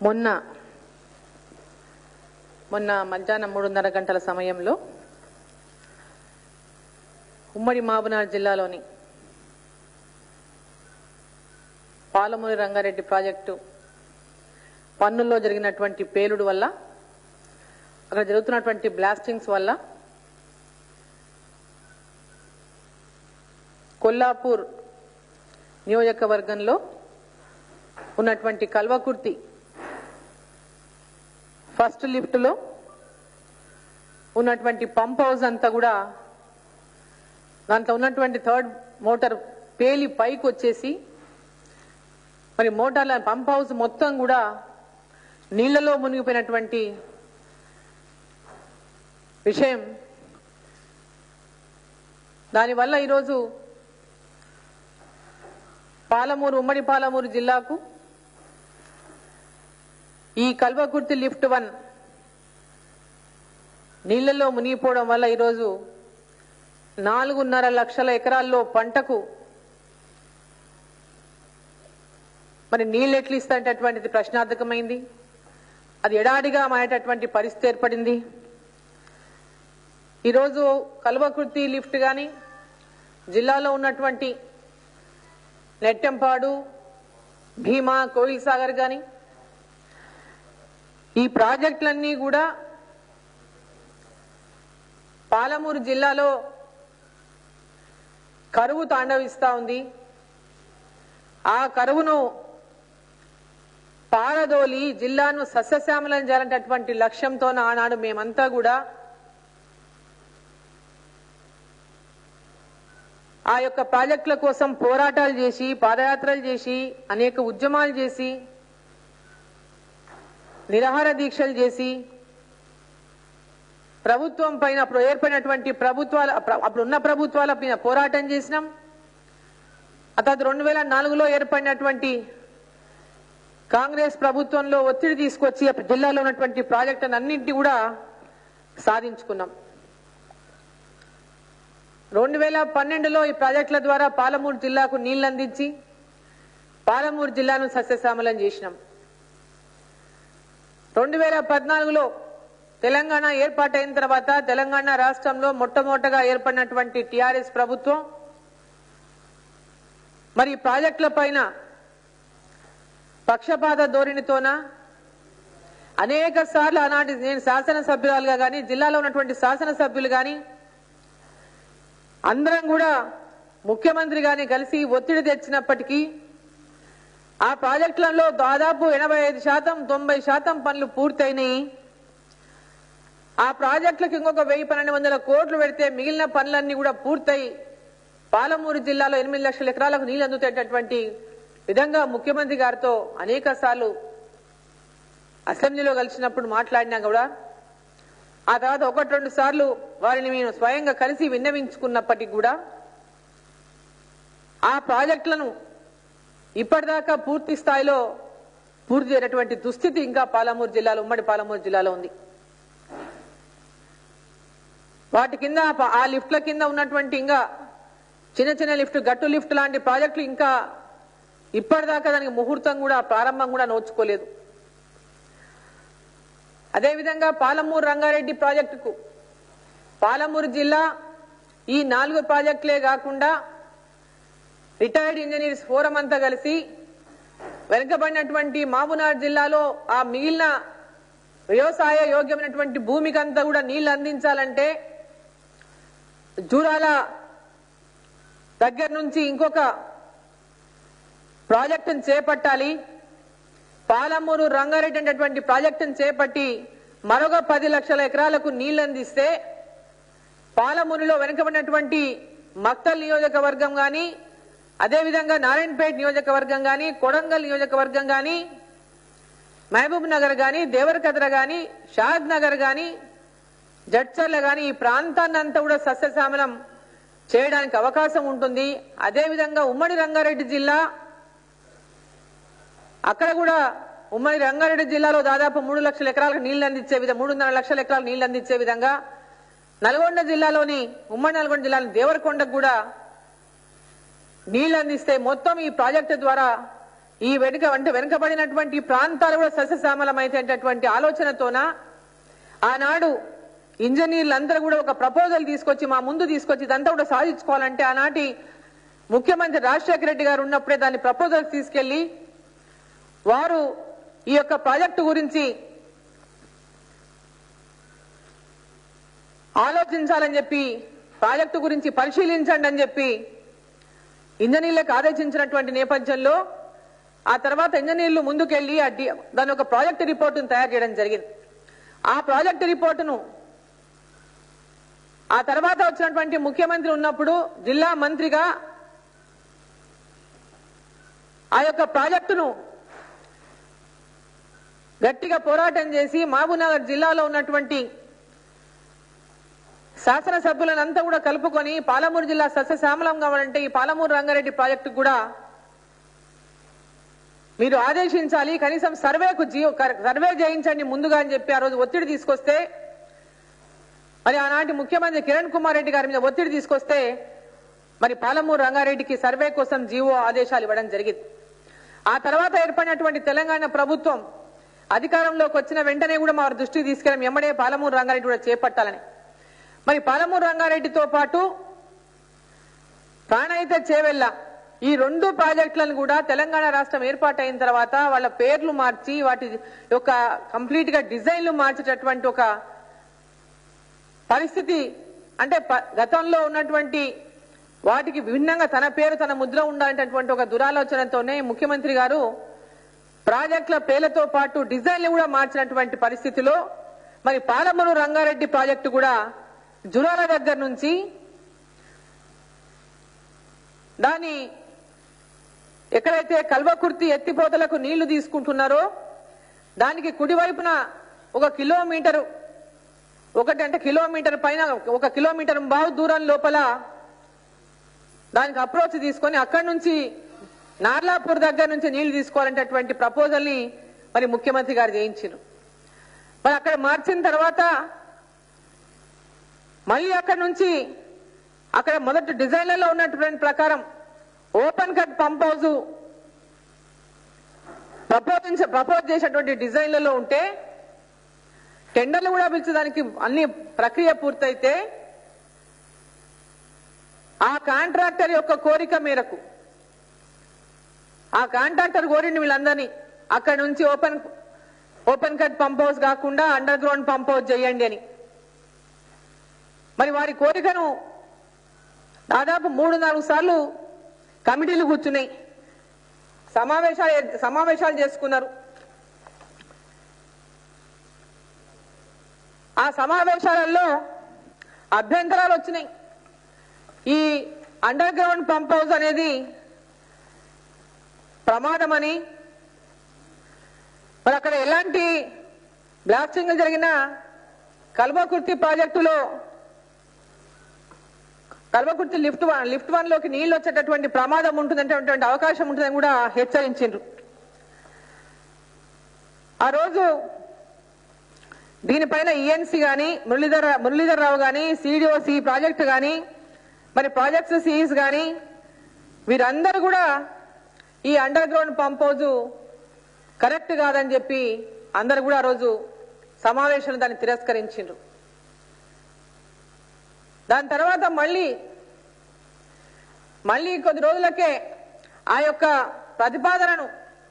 మొన్న మొన్న మధ్యాహ్నం మూడున్నర గంటల సమయంలో ఉమ్మడి మహబూబ్నగర్ జిల్లాలోని పాలమూరి రంగారెడ్డి ప్రాజెక్టు పన్నుల్లో జరిగినటువంటి పేలుడు వల్ల అక్కడ జరుగుతున్నటువంటి బ్లాస్టింగ్స్ వల్ల కొల్లాపూర్ నియోజకవర్గంలో ఉన్నటువంటి కల్వకుర్తి ఫస్ట్ లిఫ్ట్లో ఉన్నటువంటి పంప్ హౌస్ అంతా కూడా దాంట్లో ఉన్నటువంటి థర్డ్ మోటార్ పేలి పైకి వచ్చేసి మరి మోటార్ల పంప్ హౌస్ మొత్తం కూడా నీళ్లలో మునిగిపోయినటువంటి విషయం దానివల్ల ఈరోజు పాలమూరు ఉమ్మడి పాలమూరు జిల్లాకు ఈ కల్వకుర్తి లిఫ్ట్ వన్ నీళ్లలో మునిగిపోవడం వల్ల ఈరోజు నాలుగున్నర లక్షల ఎకరాల్లో పంటకు మరి నీళ్ళు ఎట్లు ఇస్తాంటటువంటిది ప్రశ్నార్థకమైంది అది ఎడాడిగా మారేటటువంటి పరిస్థితి ఏర్పడింది ఈరోజు కల్వకుర్తి లిఫ్ట్ కానీ జిల్లాలో ఉన్నటువంటి నెట్టెంపాడు భీమా కోయిల్ సాగర్ కానీ ఈ ప్రాజెక్టులన్నీ కూడా పాలమూరు జిల్లాలో కరువు తాండవిస్తా ఉంది ఆ కరువును పారదోలి జిల్లాను సస్యశ్యామలం చేయాలనేటటువంటి లక్ష్యంతో ఆనాడు మేమంతా కూడా ఆ యొక్క ప్రాజెక్టుల కోసం పోరాటాలు చేసి పాదయాత్రలు చేసి అనేక ఉద్యమాలు చేసి నిరాహార దీక్షలు చేసి ప్రభుత్వం పైన అప్పుడు ఏర్పడినటువంటి ప్రభుత్వాల అప్పుడు ఉన్న ప్రభుత్వాల పైన పోరాటం చేసినాం ఆ తర్వాత రెండు వేల నాలుగులో ఏర్పడినటువంటి కాంగ్రెస్ ప్రభుత్వంలో ఒత్తిడి తీసుకొచ్చి ఆ జిల్లాలో ఉన్నటువంటి ప్రాజెక్టులను అన్నింటినీ కూడా సాధించుకున్నాం రెండు వేల పన్నెండులో ఈ ప్రాజెక్టుల ద్వారా పాలమూరు జిల్లాకు నీళ్లు అందించి పాలమూరు జిల్లాను సస్యశ్యామలం చేసినాం రెండు వేల పద్నాలుగులో తెలంగాణ ఏర్పాటైన తర్వాత తెలంగాణ రాష్ట్రంలో మొట్టమొదటగా ఏర్పడినటువంటి టిఆర్ఎస్ ప్రభుత్వం మరి ఈ ప్రాజెక్టుల పైన పక్షపాత ధోరణితోన అనేక సార్లు ఆనాటి నేను శాసనసభ్యురాలుగా కానీ జిల్లాలో ఉన్నటువంటి శాసనసభ్యులు కానీ అందరం కూడా ముఖ్యమంత్రి గారిని కలిసి ఒత్తిడి తెచ్చినప్పటికీ ఆ ప్రాజెక్టులలో దాదాపు ఎనభై ఐదు శాతం తొంభై శాతం పనులు పూర్తయినాయి ఆ ప్రాజెక్టులకు ఇంకొక వెయ్యి పన్నెండు వందల కోట్లు పెడితే మిగిలిన పనులన్నీ కూడా పూర్తయి పాలమూరు జిల్లాలో ఎనిమిది లక్షల ఎకరాలకు నీళ్లు అందుతేటటువంటి విధంగా ముఖ్యమంత్రి గారితో అనేక సార్లు అసెంబ్లీలో కలిసినప్పుడు మాట్లాడినా కూడా ఆ తర్వాత ఒకటి రెండు సార్లు వారిని మేము స్వయంగా కలిసి విన్నవించుకున్నప్పటికీ కూడా ఆ ప్రాజెక్టులను ఇప్పటిదాకా పూర్తి స్థాయిలో పూర్తి చేయనటువంటి దుస్థితి ఇంకా పాలమూరు జిల్లాలో ఉమ్మడి పాలమూరు జిల్లాలో ఉంది వాటి కింద ఆ లిఫ్ట్ల కింద ఉన్నటువంటి ఇంకా చిన్న చిన్న లిఫ్ట్ గట్టు లిఫ్ట్ లాంటి ప్రాజెక్టులు ఇంకా ఇప్పటిదాకా దానికి ముహూర్తం కూడా ప్రారంభం కూడా నోచుకోలేదు అదేవిధంగా పాలమూరు రంగారెడ్డి ప్రాజెక్టుకు పాలమూరు జిల్లా ఈ నాలుగు ప్రాజెక్టులే కాకుండా రిటైర్డ్ ఇంజనీర్స్ ఫోరం అంతా కలిసి వెనుకబడినటువంటి మహబూనార్ జిల్లాలో ఆ మిగిలిన వ్యవసాయ యోగ్యమైనటువంటి భూమికంతా కూడా నీళ్లు అందించాలంటే జూరాల దగ్గర నుంచి ఇంకొక ప్రాజెక్టును చేపట్టాలి పాలమూరు రంగారెడ్డి అనేటువంటి ప్రాజెక్టును చేపట్టి మరొక పది లక్షల ఎకరాలకు నీళ్లు అందిస్తే పాలమూరులో వెనుకబడినటువంటి మక్తల్ నియోజకవర్గం గాని అదేవిధంగా నారాయణపేట నియోజకవర్గం గాని కొడంగల్ నియోజకవర్గం గాని మహబూబ్ నగర్ గాని దేవరకద్ర గాని షాద్ నగర్ గాని జడ్చర్ల గాని ఈ ప్రాంతాన్ని అంతా కూడా సస్యశ్యామలం చేయడానికి అవకాశం ఉంటుంది అదేవిధంగా ఉమ్మడి రంగారెడ్డి జిల్లా అక్కడ కూడా ఉమ్మడి రంగారెడ్డి జిల్లాలో దాదాపు మూడు లక్షల ఎకరాలకు నీళ్లు అందించే విధంగా మూడున్నర లక్షల ఎకరాలకు నీళ్లు అందించే విధంగా నల్గొండ జిల్లాలోని ఉమ్మడి నల్గొండ జిల్లాలోని దేవరకొండకు కూడా నీళ్లు అందిస్తే మొత్తం ఈ ప్రాజెక్టు ద్వారా ఈ వెనుక అంటే వెనుకబడినటువంటి ప్రాంతాలు కూడా సస్యశ్యామలమైనటువంటి ఆలోచనతోన ఆనాడు ఇంజనీర్లు అందరూ కూడా ఒక ప్రపోజల్ తీసుకొచ్చి మా ముందు తీసుకొచ్చి ఇదంతా కూడా సాధించుకోవాలంటే ఆనాటి ముఖ్యమంత్రి రాజశేఖర రెడ్డి గారు ఉన్నప్పుడే దాన్ని ప్రపోజల్ తీసుకెళ్లి వారు ఈ యొక్క ప్రాజెక్టు గురించి ఆలోచించాలని చెప్పి ప్రాజెక్టు గురించి పరిశీలించండి అని చెప్పి ఇంజనీర్లకు ఆదేశించినటువంటి నేపథ్యంలో ఆ తర్వాత ఇంజనీర్లు ముందుకెళ్లి ఆ డి- దాని ఒక ప్రాజెక్ట్ రిపోర్టును తయారు చేయడం జరిగింది ఆ ప్రాజెక్ట్ రిపోర్టును ఆ తర్వాత వచ్చినటువంటి ముఖ్యమంత్రి ఉన్నప్పుడు జిల్లా మంత్రిగా ఆ యొక్క ప్రాజెక్టును గట్టిగా పోరాటం చేసి మహబూబ్నగర్ జిల్లాలో ఉన్నటువంటి శాసనసభ్యులనంతా కూడా కలుపుకొని పాలమూరు జిల్లా సస్యశ్యామలం కావాలంటే ఈ పాలమూరు రంగారెడ్డి ప్రాజెక్టు కూడా మీరు ఆదేశించాలి కనీసం సర్వేకు జీవో సర్వే చేయించండి ముందుగా అని చెప్పి ఆ రోజు ఒత్తిడి తీసుకొస్తే మరి ఆనాటి ముఖ్యమంత్రి కిరణ్ కుమార్ రెడ్డి గారి మీద ఒత్తిడి తీసుకొస్తే మరి పాలమూరు రంగారెడ్డికి సర్వే కోసం జీవో ఆదేశాలు ఇవ్వడం జరిగింది ఆ తర్వాత ఏర్పడినటువంటి తెలంగాణ ప్రభుత్వం అధికారంలోకి వచ్చిన వెంటనే కూడా మా దృష్టికి తీసుకెళ్ళి ఎమ్మడే పాలమూరు రంగారెడ్డి కూడా చేపట్టాలని మరి పాలమూరు రంగారెడ్డితో పాటు ప్రాణహిత చేవెళ్ళ ఈ రెండు ప్రాజెక్టులను కూడా తెలంగాణ రాష్ట్రం ఏర్పాటైన తర్వాత వాళ్ళ పేర్లు మార్చి వాటి యొక్క కంప్లీట్ గా డిజైన్లు మార్చేటటువంటి ఒక పరిస్థితి అంటే ప- గతంలో ఉన్నటువంటి వాటికి భిన్నంగా తన పేరు తన ముద్ర ఉండాలనేటటువంటి ఒక దురాలోచనతోనే ముఖ్యమంత్రి గారు ప్రాజెక్టుల పేర్లతో పాటు డిజైన్లు కూడా మార్చినటువంటి పరిస్థితిలో మరి పాలమూరు రంగారెడ్డి ప్రాజెక్టు కూడా జురాల దగ్గర నుంచి దాని ఎక్కడైతే కల్వకుర్తి ఎత్తిపోతలకు నీళ్లు తీసుకుంటున్నారో దానికి కుడివైపున ఒక కిలోమీటరు ఒకటి అంటే కిలోమీటర్ పైన ఒక కిలోమీటర్ బావు దూరం లోపల దానికి అప్రోచ్ తీసుకొని అక్కడి నుంచి నార్లాపూర్ దగ్గర నుంచి నీళ్లు తీసుకోవాలనేటటువంటి ప్రపోజల్ ని మరి ముఖ్యమంత్రి గారు చేయించారు మరి అక్కడ మార్చిన తర్వాత మళ్ళీ అక్కడ నుంచి అక్కడ మొదటి డిజైన్లలో ఉన్నటువంటి ప్రకారం open cut pump house propose propose చేసినటువంటి డిజైన్లలో ఉంటే టెండర్లు కూడా పిలిచేదానికి అన్ని ప్రక్రియ పూర్తయితే ఆ కాంట్రాక్టర్ యొక్క కోరిక మేరకు ఆ కాంట్రాక్టర్ కోరిన వీళ్ళందరినీ అక్కడ నుంచి open open cut pump house కాకుండా అండర్ గ్రౌండ్ పంప్ హౌస్ చేయండి అని మరి వారి కోరికను దాదాపు మూడు నాలుగు సార్లు కమిటీలు కూర్చున్నాయి సమావేశాలు సమావేశాలు చేసుకున్నారు ఆ సమావేశాలలో అభ్యంతరాలు వచ్చినాయి ఈ అండర్ గ్రౌండ్ పంప్ హౌస్ అనేది ప్రమాదమని మరి అక్కడ ఎలాంటి బ్లాస్టింగ్ జరిగిన కల్వకుర్తి ప్రాజెక్టులో Kalwakurthy lift one lift one లోకి నీళ్లు వచ్చేటటువంటి ప్రమాదం ఉంటుందంటే అవకాశం ఉంటుందని కూడా హెచ్చరించిండ్రు ఆ రోజు దీనిపైన ఈఎన్సీ గాని మురళీధర్ మురళీధర్ రావు గాని సిడిఓసి ప్రాజెక్ట్ గాని మరి ప్రాజెక్ట్స్ సిఈస్ గాని వీరందరూ కూడా ఈ underground pump house correct కాదని చెప్పి అందరు కూడా ఆ రోజు సమావేశంలో దాన్ని తిరస్కరించిండ్రు దాని తర్వాత మళ్ళీ మళ్ళీ కొద్ది రోజులకే ఆ యొక్క ప్రతిపాదనను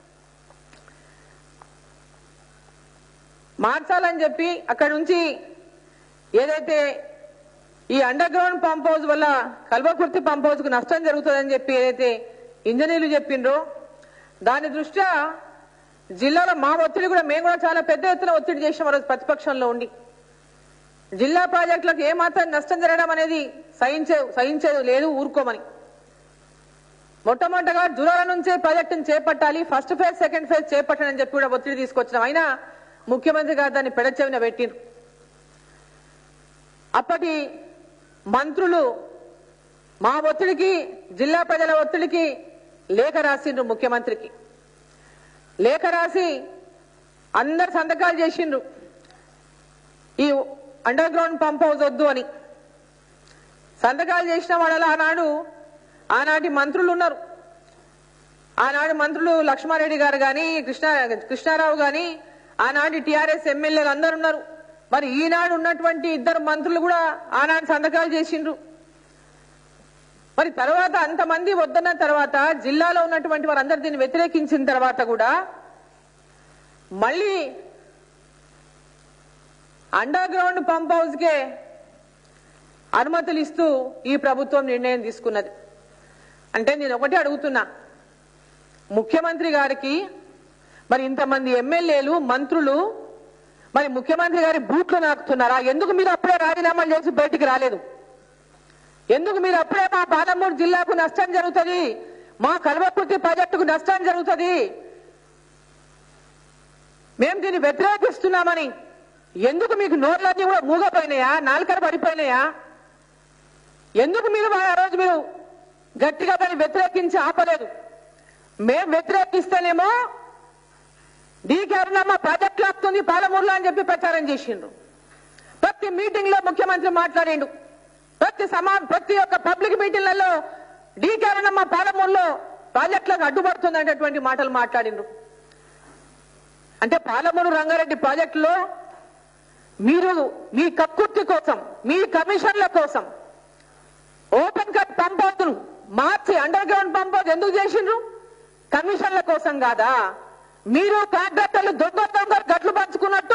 మార్చాలని చెప్పి అక్కడి నుంచి ఏదైతే ఈ అండర్ గ్రౌండ్ పంప్ హౌస్ వల్ల కల్వకుర్తి పంప్ హౌస్ కు నష్టం జరుగుతుందని చెప్పి ఏదైతే ఇంజనీర్లు చెప్పిండ్రో దాని దృష్ట్యా జిల్లాలో మా ఒత్తిడి కూడా మేము కూడా చాలా పెద్ద ఎత్తున ఒత్తిడి చేసాం ఆ రోజు ప్రతిపక్షంలో ఉండి జిల్లా ప్రాజెక్టులకు ఏమాత్రం నష్టం జరగడం అనేది సహించే సహించేది లేదు ఊరుకోమని మొట్టమొదటగా జూరాల నుంచే ప్రాజెక్టును చేపట్టాలి ఫస్ట్ ఫేజ్ సెకండ్ ఫేజ్ చేపట్టని చెప్పి కూడా ఒత్తిడి తీసుకొచ్చినాం అయినా ముఖ్యమంత్రి గారు దాన్ని పెడచెవిన పెట్టిండ్రు అప్పటి మంత్రులు మా ఒత్తిడికి జిల్లా ప్రజల ఒత్తిడికి లేఖ రాసిండ్రు ముఖ్యమంత్రికి లేఖ రాసి అందరు సంతకాలు చేసిండ్రు ఈ అండర్ గ్రౌండ్ పంప్ హౌస్ వద్దు అని సంతకాలు చేసిన వాళ్ళ ఆనాడు ఆనాటి మంత్రులు ఉన్నారు ఆనాడు మంత్రులు లక్ష్మారెడ్డి గారు గాని కృష్ణ కృష్ణారావు గాని ఆనాటి టిఆర్ఎస్ ఎమ్మెల్యేలు అందరు ఉన్నారు మరి ఈనాడు ఉన్నటువంటి ఇద్దరు మంత్రులు కూడా ఆనాడు సంతకాలు చేసిండ్రు మరి తర్వాత అంతమంది వద్దన్న తర్వాత జిల్లాలో ఉన్నటువంటి వారందరూ దీన్ని వ్యతిరేకించిన తర్వాత కూడా మళ్ళీ అండర్ గ్రౌండ్ పంప్ హౌస్ కే అనుమతులు ఇస్తూ ఈ ప్రభుత్వం నిర్ణయం తీసుకున్నది అంటే నేను ఒకటే అడుగుతున్నా ముఖ్యమంత్రి గారికి మరి ఇంతమంది ఎమ్మెల్యేలు మంత్రులు మరి ముఖ్యమంత్రి గారి బూట్లు నాకుతున్నారా ఎందుకు మీరు అప్పుడే రాజీనామాలు చేసి బయటికి రాలేదు ఎందుకు మీరు అప్పుడే మా పాలమూరు జిల్లాకు నష్టం జరుగుతుంది మా కల్వకుర్తి ప్రాజెక్టుకు నష్టం జరుగుతుంది మేము దీన్ని వ్యతిరేకిస్తున్నామని ఎందుకు మీకు నోట్లన్నీ కూడా మూగపోయినాయా నాలుకలు పడిపోయినాయా ఎందుకు మీరు ఆ రోజు మీరు గట్టిగా దాన్ని వ్యతిరేకించి ఆపలేదు మేం వ్యతిరేకిస్తేనేమో డీకే అరుణమ్మ ప్రాజెక్టులు ఆపుతుంది పాలమూరులో అని చెప్పి ప్రచారం చేసిండ్రు ప్రతి మీటింగ్ లో ముఖ్యమంత్రి మాట్లాడిండు ప్రతి సమా ప్రతి ఒక్క పబ్లిక్ మీటింగ్లలో డీకే అరుణమ్మ పాలమూరులో ప్రాజెక్టులకు అడ్డుపడుతుంది అనేటువంటి మాటలు మాట్లాడిండ్రు అంటే పాలమూరు రంగారెడ్డి ప్రాజెక్టులో మీరు మీ కక్కుర్తి కోసం మీ కమిషన్ల కోసం ఓపెన్ కట్ పంప్ హౌస్ మార్చి అండర్ గ్రౌండ్ పంప్ హౌస్ ఎందుకు చేసిండ్రు కమిషన్ల కోసం కాదా మీరు కాంట్రాక్టర్లు దొంగ దొంగ గట్లు పంచుకున్నట్టు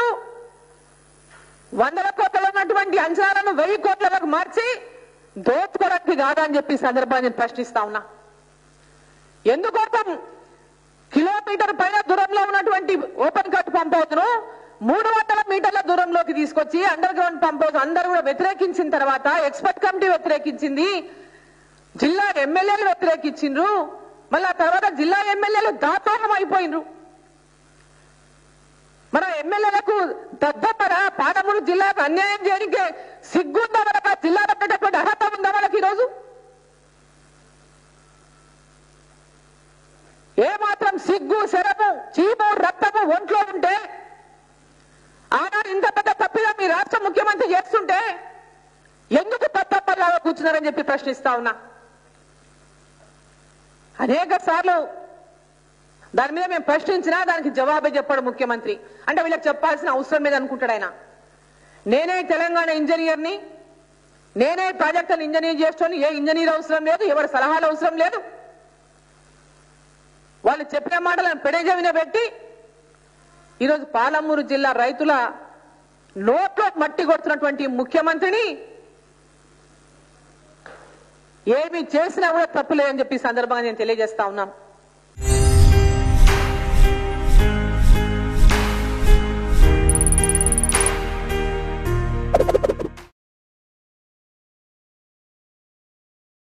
వందల కోట్లలో ఉన్నటువంటి అంచనాలను వెయ్యి కోట్లకు మార్చి దోచుకోవడానికి కాదా అని చెప్పి ఈ సందర్భాన్ని నేను ప్రశ్నిస్తా ఉన్నా ఎందుకోసం కిలోమీటర్ పైన దూరంలో ఉన్నటువంటి ఓపెన్ కట్ పంప్ హౌస్ ను మూడు వందల మీటర్ల దూరంలోకి తీసుకొచ్చి అండర్ గ్రౌండ్ పంప్ హౌస్ అందరూ కూడా వ్యతిరేకించిన తర్వాత ఎక్స్పర్ట్ కమిటీ వ్యతిరేకించింది జిల్లా ఎమ్మెల్యేలు వ్యతిరేకించిండ్రు మళ్ళీ ఆ తర్వాత జిల్లా ఎమ్మెల్యేలు దాతోహం అయిపోయినరు మన ఎమ్మెల్యేలకు దద్దమ్మరా పాలమూరు జిల్లాకు అన్యాయం చేయడానికి సిగ్గుందా మనకు ఆ జిల్లాలో పెట్టేటువంటి అర్హత ఉందా మనకి ఈరోజు ఏ మాత్రం సిగ్గు శరము చీము రక్తము ఒంట్లో ఉంటే ఆనాడు ఇంత పెద్ద తప్పిదా మీ రాష్ట్ర ముఖ్యమంత్రి చేస్తుంటే ఎందుకు తప్పలాగా కూర్చున్నారని చెప్పి ప్రశ్నిస్తా ఉన్నా అనేక సార్లు దాని మీద మేము ప్రశ్నించినా దానికి జవాబే చెప్పాడు ముఖ్యమంత్రి అంటే వీళ్ళకి చెప్పాల్సిన అవసరం లేదు అనుకుంటాడు ఆయన నేనే తెలంగాణ ఇంజనీర్ని నేనే ప్రాజెక్ట్ ఇంజనీర్ చేస్తాను ఏ ఇంజనీర్ అవసరం లేదు ఎవరి సలహాలు అవసరం లేదు వాళ్ళు చెప్పిన మాటలను పెడజవిన పెట్టి ఈరోజు పాలమూరు జిల్లా రైతుల నోట్లో మట్టి కొడుతున్నటువంటి ముఖ్యమంత్రిని ఏమి చేసినా కూడా తప్పులేదని చెప్పి ఈ సందర్భంగా నేను తెలియజేస్తా ఉన్నాను